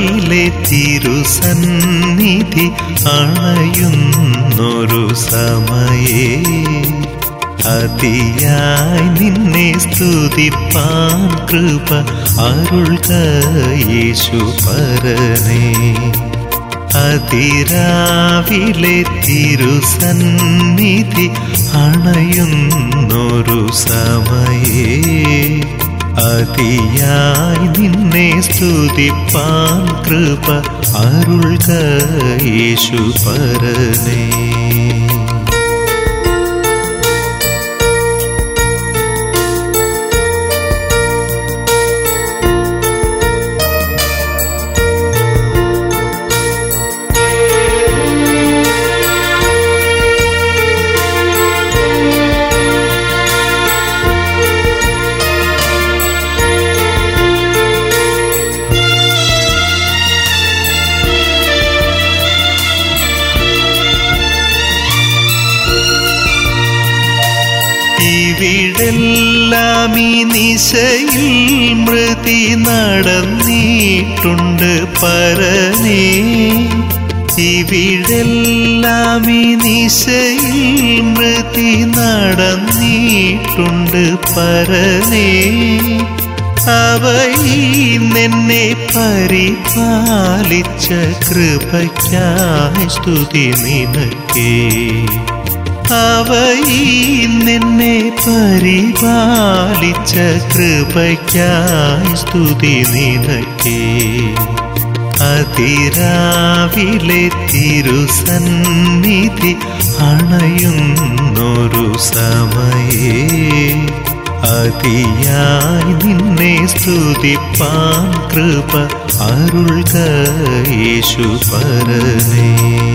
അതിരാവിലെ തിരുസന്നിധി അണയുന്നൊരു സമയേ അതിയായി നിന്നെ സ്തുതിപ്പാൻ കൃപ അരുൾക യേശു പരനേ അതിരാവിലെ തിരുസന്നിധി അണയുന്നൊരു സമയേ അതിയായി നിന്നെ സ്തുതിപ്പാൻ കൃപ അരുൾക യേശു പരനേ ഇവിടെല്ലാം ഈ നിശയിൽ മൃതി നടന്നിട്ടുണ്ട് പരനേ ഇവിടെല്ലാം ഈ നിശയിൽ മൃതി നടന്നിട്ടുണ്ട് പരനേ അവയി നിന്നെ പരിപാലിച്ച കൃപയ്ക്കായി സ്തുതി നിനക്കേ അവയി നിന്നെ പരിപാലിച്ച കൃപയ്ക്കായി സ്തുതി നിനക്കേ അതിരാവിലെ തിരുസന്നിധി അണയുന്നൊരു സമയേ അതിയായി നിന്നെ സ്തുതിപ്പാൻ കൃപ അരുൾക യേശു പരനേ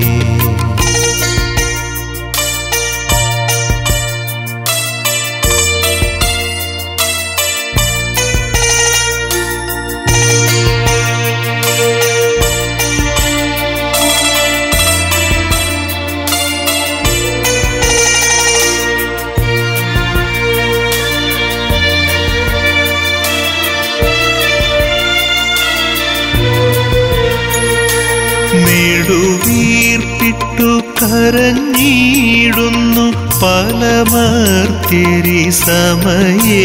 നെടുവീർപ്പിട്ടു കരഞ്ഞിടുന്നു പലമർത്തിരി സമയേ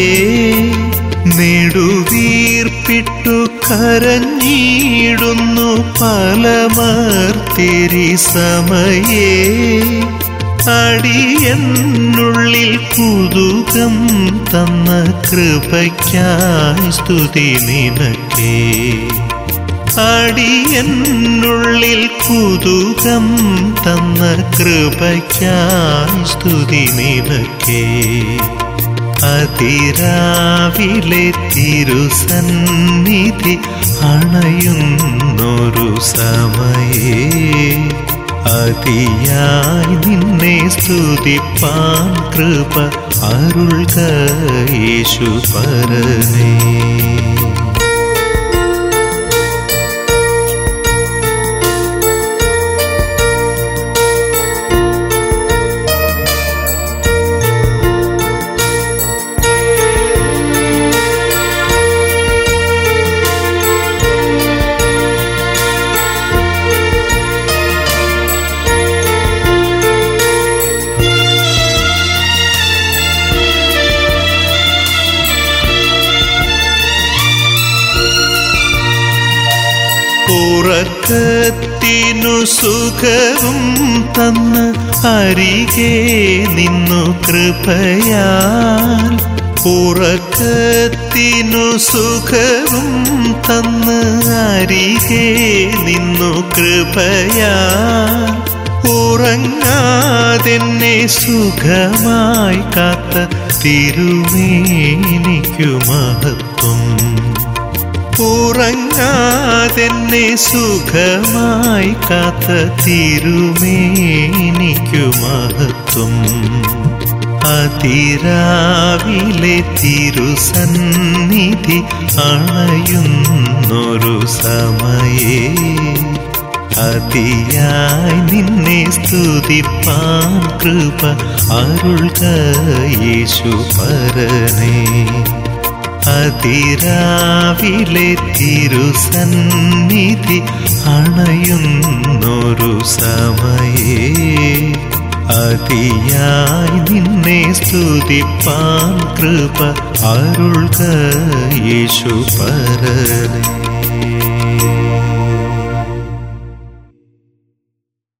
നെടുവീർപ്പിട്ടു കരഞ്ഞിടുന്നു പലമർത്തിരി സമയേ അടിയനുള്ളിൽ കുതുകം തന്ന കൃപയ്ക്കായി സ്തുതി നിനക്കേ അടിയനുള്ളിൽ കുതുകം തന്ന കൃപയ്ക്കായി സ്തുതി നിനക്കേ അതിരാവിലെ തിരുസന്നിധി അണയുന്നൊരു സമയേ അതിയായി നിന്നെ സ്തുതിപ്പാൻ കൃപ അരുൾക യേശു പരനേ ഉറക്കത്തിനു സുഖവും തന്ന് അരികെ നിന്നു കൃപയാൽ ഉറക്കത്തിനു സുഖവും തന്ന് അരികെ നിന്നു കൃപയാൽ ഉറങ്ങാതെന്നെ സുഖമായി കാത്ത തിരുമേനിക്കു മഹത്വം ഉറങ്ങാതെന്നെ സുഖമായി കാത്ത തിരുമേനിക്കു മഹത്വം അതിരാവിലെ തിരുസന്നിധി അണയുന്നൊരു സമയേ അതിയായി നിന്നെ സ്തുതിപ്പാൻ കൃപ അരുൾക യേശു പരനേ അതിരാവിലെ തിരുസന്നിധി അണയുന്നൊരു സമയേ അതിയായി നിന്നെ സ്തുതിപ്പാൻ കൃപ അരുൾക യേശു പരനേ